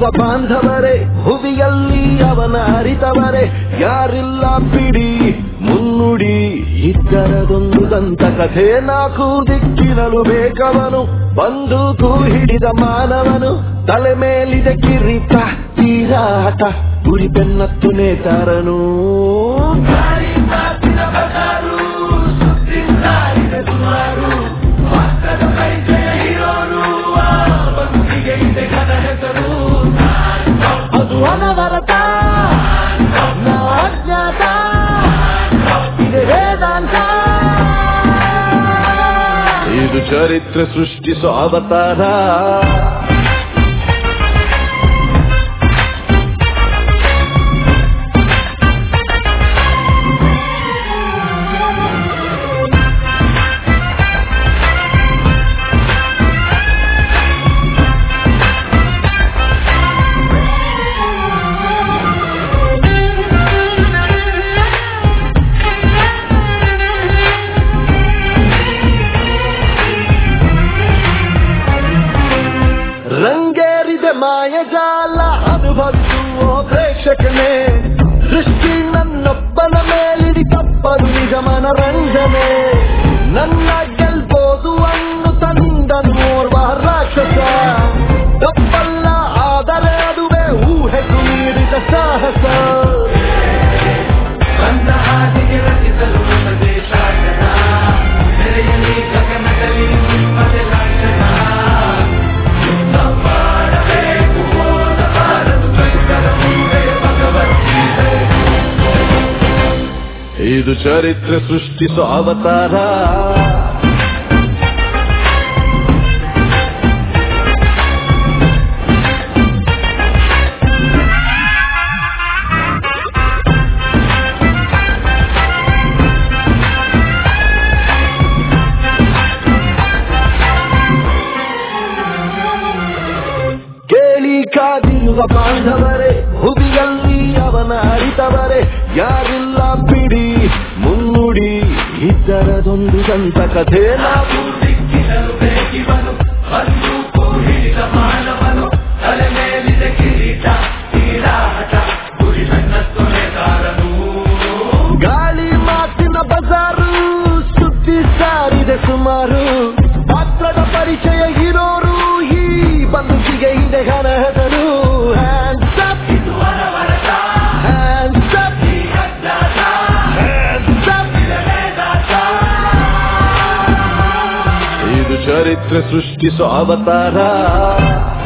ಕಾದಿರುವ ಬಾಂಧವರೇ ಹುವಿಯಲ್ಲಿ ಅವನ ಅರಿತವರೇ ಯಾರಿಲ್ಲ ಬಿಡಿ ಮುನ್ನುಡಿ ಇದ್ದರದೊಂದು ದಂತ ಕಥೆ ನಾಲ್ಕು ದಿಕ್ಕಿನಲು ಬೇಕವನು ಬಂದೂಕು ಹಿಡಿದ ಮಾನವನು ತಲೆ ಮೇಲಿದೆ ಕಿರೀಟ ತೀರಾಟ ಗುರಿ ಬೆನ್ನತ್ತು ನೇತಾರನು ಅದು ಅನವರತ ನಾ ಅಜ್ಞಾತ ಇದೆ ವೇದಾಂತ ಇದು ಚರಿತ್ರೆ ಸೃಷ್ಟಿಸೋ ಅವತಾರ ರಂಗೇರಿದೆ ಮಾಯಜಾಲ ಅನುಭವಿಸುವ ಪ್ರೇಕ್ಷಕನೇ ದೃಷ್ಟಿ ನನ್ನೊಬ್ಬನ ಮೇಲಿಡಿ ತಪ್ಪದು ನಿಜ ಮನರಂಜನೆ ನನ್ನ ಗೆಲ್ಬೋದು ಅನ್ನು ತಂದನು ಓರ್ವ ರಾಕ್ಷಸ ತಪ್ಪಲ್ಲ ಆದರೆ ಅದುವೇ ಊಹೆಗೂ ಮೀರಿದ ಸಾಹಸ ಬಂದ ಹಾದಿಗೆ ರಚಿಸಲು ಹೊಸದೇ ಶಾಸನ ನೆರೆಯಲಿ ಗಗನದಲ್ಲಿ ನಿಮ್ಮದೇ ಲಾಂಛನ ಯುದ್ಧ ಮಾಡಬೇಕು ಓದಬಾರದು ಕಲಿತರ ಮುಂದೆ ಭಗವದ್ಗೀತೆ ಇದು ಚರಿತ್ರೆ ಸೃಷ್ಟಿಸೋ ಅವತಾರ ಕೇಳಿ ಕಾದಿರುವ ಬಾಂಧವರೇ ಹುದಿಯಲ್ಲಿ ಅವನ ಅರಿತವರೇ ಯಾರಿಲ್ಲ ಬಿಡಿ ಮುನ್ನುಡಿ ಇದ್ದರದೊಂದು ದಂತ ಕಥೆ ನಾವು ದಿಕ್ಕಿನಲು ಬೇಕಿವನು ಬಂದೂಕು ಹಿಡಿದ ಮಾನವನು ತಲೆ ಮೇಲಿದೆ ಕಿರೀಟ ತೀರಾಟ ಗುರಿ ನನ್ನತ್ತು ನೇತಾರನು ಗಾಳಿ ಮಾತಿನ ಬಜಾರು ಸುದ್ದಿ ಸಾರಿದೆ ಸುಮಾರು ಪಾತ್ರದ ಪರಿಚಯ ಇರೋರು ಈ ಬದುಕಿಗೆ ಇದೆ ಹರಹದರು Hands up, ಇದು ಅನವರತ hands up, ಈ ಅಜ್ಞಾತ hands up. ವೇದಾಂತ ಇದು ಚರಿತ್ರೆ ಸೃಷ್ಟಿಸೋ ಅವತಾರ